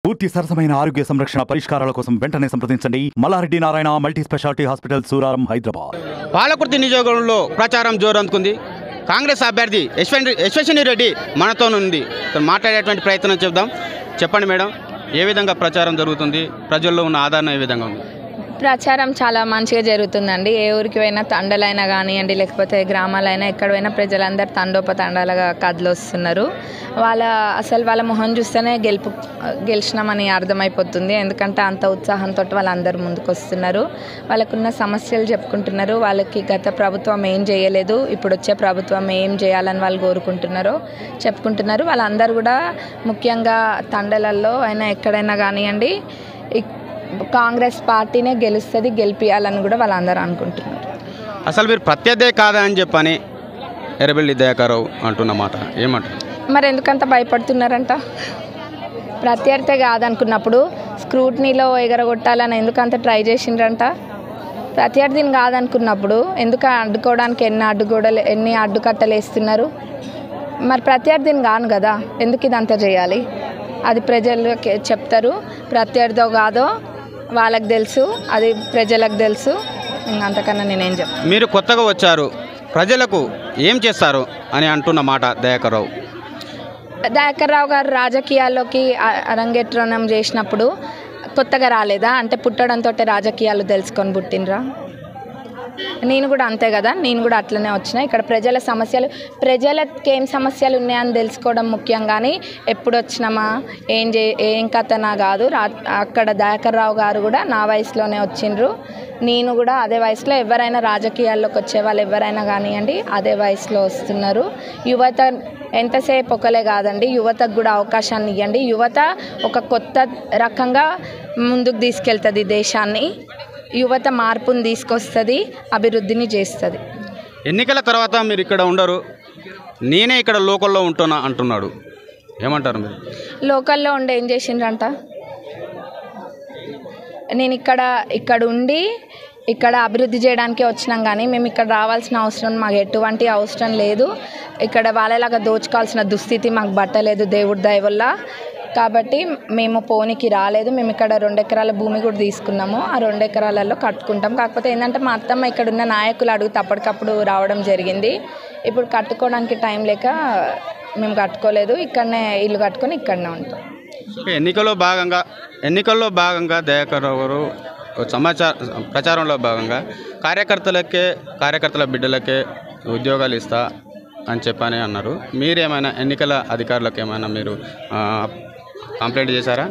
పూర్తి సరసమైన ఆరోగ్య సంరక్షణ పరిష్కారాల కోసం వెంటనే సంప్రదించండి Malla Reddy Narayana multi speciality hospital Suraram Hyderabad Palakurthi నియోజకవర్గంలో ప్రచారం జోరందుకుంది కాంగ్రెస్ అభ్యర్థి యశ్వంత్ యశ్వశ్వని రెడ్డి మనతో ఉంది తను మాట్లాడేటువంటి ప్రయత్నం చెప్దాం చెప్పండి మేడం ఏ విధంగా ప్రచారం జరుగుతుంది ప్రజల్లో ఉన్న ఆదరణ ఏ విధంగా ఉంది ప్రచారం చాలా మంచిగా జరుగుతుందండి ఏ ఊరికి పోయినా తండలైనా కానివ్వండి లేకపోతే గ్రామాలైనా ఎక్కడ పోయినా ప్రజలందరూ తండోపతండాలుగా కదిలొస్తున్నారు వాళ్ళ అసలు వాళ్ళ మొహం చూస్తేనే గెలుపు గెలిచినామని అర్థమైపోతుంది ఎందుకంటే అంత ఉత్సాహంతో వాళ్ళందరూ ముందుకు వస్తున్నారు వాళ్ళకున్న సమస్యలు చెప్పుకుంటున్నారు వాళ్ళకి గత ప్రభుత్వం ఏం చేయలేదు ఇప్పుడు వచ్చే ప్రభుత్వం ఏం చేయాలని వాళ్ళు కోరుకుంటున్నారో చెప్పుకుంటున్నారు వాళ్ళందరూ కూడా ముఖ్యంగా తండలల్లో అయినా ఎక్కడైనా కానివ్వండి ఇక్- కాంగ్రెస్ పార్టీనే గెలుస్తుంది గెలిపియాలని కూడా వాళ్ళందరూ అనుకుంటున్నారు అసలు మీరు ప్రత్యర్థే కాదా అని చెప్పని ఎర్రబెల్లి దయాకరావు అంటున్న మాట ఏమంటారు మరి ఎందుకంత భయపడుతున్నారంట ప్రత్యర్థి కాదనుకున్నప్పుడు స్క్రూట్నీలో ఎగరగొట్టాలని ఎందుకంత ట్రై చేసిండ్రంట ప్రత్యర్థిని కాదనుకున్నప్పుడు ఎందుకు అడ్డుకోవడానికి ఎన్ని అడ్డుగోడలు ఎన్ని అడ్డుకట్టలు వేస్తున్నారు మరి ప్రత్యర్థిని కాను కదా ఎందుకు ఇదంతా చేయాలి అది ప్రజలకి చెప్తారు ప్రత్యర్థో కాదో వాళ్ళకి తెలుసు అది ప్రజలకు తెలుసు ఇంక అంతకన్నా నేనేం చెప్తాను మీరు కొత్తగా వచ్చారు ప్రజలకు ఏం చేస్తారు అని అంటున్న మాట దయాకరావు దయాకర్ రావు గారు రాజకీయాల్లోకి అ- అరంగేట్రం చేసినప్పుడు కొత్తగా రాలేదా అంటే పుట్టడంతో రాజకీయాలు తెలుసుకొని పుట్టినరా నేను కూడా అంతే కదా నేను కూడా అట్లనే వచ్చిన ఇక్కడ ప్రజల సమస్యలు ప్రజలకి ఏం సమస్యలు ఉన్నాయని తెలుసుకోవడం ముఖ్యం కానీ ఎప్పుడు వచ్చినామా ఏం చే ఏం కథనా కాదు రా అక్కడ దయాకర్ రావు గారు కూడా నా వయసులోనే వచ్చిండ్రు నేను కూడా అదే వయసులో ఎవరైనా రాజకీయాల్లోకి వచ్చే వాళ్ళు ఎవరైనా కానివ్వండి అదే వయసులో వస్తున్నారు యువత ఎంతసేపు ఒకలే కాదండి యువతకు కూడా అవకాశాన్ని ఇవ్వండి యువత ఒక కొత్త రకంగా ముందుకు తీసుకెళ్తుంది దేశాన్ని యువత మార్పుని తీసుకొస్తుంది అభివృద్ధిని చేస్తుంది ఎన్నికల తర్వాత మీరు ఇక్కడ ఉండరు నేనే ఇక్కడ లోకల్లో ఉంటున్నా అంటున్నాడు ఏమంటారు మీరు లోకల్లో ఉండి ఏం చేసిండ్రంట నేను ఇక్కడ ఇక్కడ ఉండి ఇక్కడ అభివృద్ధి చేయడానికి వచ్చినాం కానీ మేము ఇక్కడ రావాల్సిన అవసరం మాకు ఎటువంటి అవసరం లేదు ఇక్కడ వాళ్ళలాగా దోచుకోవాల్సిన దుస్థితి మాకు పట్టలేదు దేవుడి దయ వల్ల కాబట్టి మేము పోనీకి రాలేదు మేము ఇక్కడ రెండు ఎకరాల భూమి కూడా తీసుకున్నాము ఆ రెండు ఎకరాలలో కట్టుకుంటాం కాకపోతే ఏంటంటే మా అత్తమ్మ ఇక్కడ ఉన్న నాయకులు అడుగుతూ అప్పటికప్పుడు రావడం జరిగింది ఇప్పుడు కట్టుకోవడానికి టైం లేక మేము కట్టుకోలేదు ఇక్కడనే ఇల్లు కట్టుకొని ఇక్కడనే ఉంటాం ఓకే, ఎన్నికల్లో భాగంగా ఎన్నికల్లో భాగంగా దయాకర్ రావు గారు సమాచార ప్రచారంలో భాగంగా కార్యకర్తలకే కార్యకర్తల బిడ్డలకే ఉద్యోగాలు ఇస్తా అని చెప్పని అన్నారు మీరేమైనా ఎన్నికల అధికారులకు ఏమైనా మీరు ఆ, కంప్లైంట్ చేశారా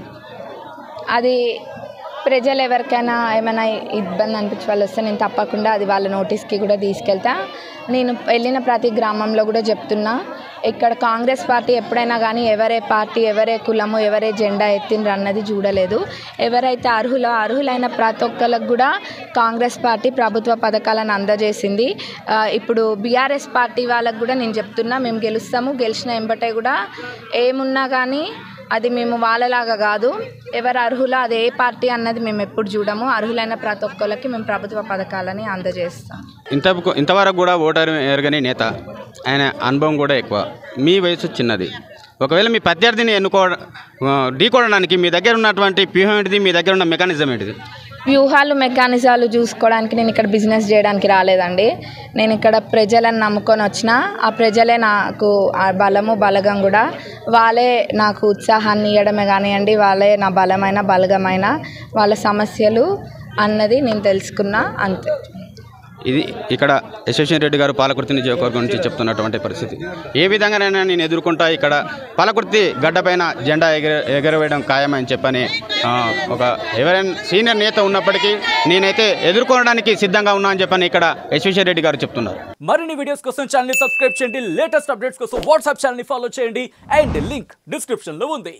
అది ప్రజలు ఎవరికైనా ఏమైనా ఇబ్బంది అనిపించే వాళ్ళు వస్తే నేను తప్పకుండా అది వాళ్ళ నోటీస్కి కూడా తీసుకెళ్తా నేను వెళ్ళిన ప్రతి గ్రామంలో కూడా చెప్తున్నా ఇక్కడ కాంగ్రెస్ పార్టీ ఎప్పుడైనా కానీ ఎవరే పార్టీ ఎవరే కులము ఎవరే జెండా ఎత్తిండ్రు అన్నది చూడలేదు ఎవరైతే అర్హులో అర్హులైన ప్రతి ఒక్కరికి కూడా కాంగ్రెస్ పార్టీ ప్రభుత్వ పథకాలను అందజేసింది ఆ, ఇప్పుడు బీఆర్ఎస్ పార్టీ వాళ్ళకు కూడా నేను చెప్తున్నా మేము గెలుస్తాము గెలిచిన ఎంబటే కూడా ఏమున్నా కానీ అది మేము వాళ్ళలాగా కాదు ఎవరు అర్హులో అది ఏ పార్టీ అన్నది మేము ఎప్పుడు చూడము అర్హులైన ప్రతి ఒక్కరికి మేము ప్రభుత్వ పథకాలని అందజేస్తాం ఇంత ఇంతవరకు కూడా ఓటరు ఎరగని నేత ఆయన అనుభవం కూడా ఎక్కువ మీ వయసు చిన్నది ఒకవేళ మీ ప్రత్యర్థిని ఎన్నుకో ఆ, ఢీకొనడానికి మీ దగ్గర ఉన్నటువంటి వ్యూహం ఏంటిది మీ దగ్గర ఉన్న మెకానిజం ఏంటిది వ్యూహాలు మెకానిజాలు చూసుకోవడానికి నేను ఇక్కడ బిజినెస్ చేయడానికి రాలేదండి నేను ఇక్కడ ప్రజలను నమ్ముకొని వచ్చిన ఆ ప్రజలే నాకు ఆ బలము బలగం కూడా వాళ్ళే నాకు ఉత్సాహాన్ని ఇవ్వడమే కానివ్వండి వాళ్ళే నా బలమైన బలగమైన వాళ్ళ సమస్యలు అన్నది నేను తెలుసుకున్నా అంతే ఇది ఇక్కడ యశస్విని రెడ్డి గారు పాలకుర్తి నియోజకవర్గం నుంచి చెప్తున్నటువంటి పరిస్థితి ఏ విధంగానైనా నేను ఎదుర్కొంటా ఇక్కడ పాలకుర్తి గడ్డపైన జెండా ఎగర ఎగరవేయడం ఖాయమని చెప్పని ఆ, ఒక ఎవరైనా సీనియర్ నేత ఉన్నప్పటికీ నేనైతే ఎదుర్కోవడానికి సిద్ధంగా ఉన్నా అని చెప్పని ఇక్కడ యశ్వేశ్వర రెడ్డి గారు చెప్తున్నారు మరిన్ని వీడియోస్ కోసం ఛానల్ సబ్స్క్రైబ్ చేయండి లేటెస్ట్ అప్డేట్స్ కోసం వాట్సాప్ ఛానల్ ఫాలో చేయండి అండ్ లింక్ డిస్క్రిప్షన్ లో ఉంది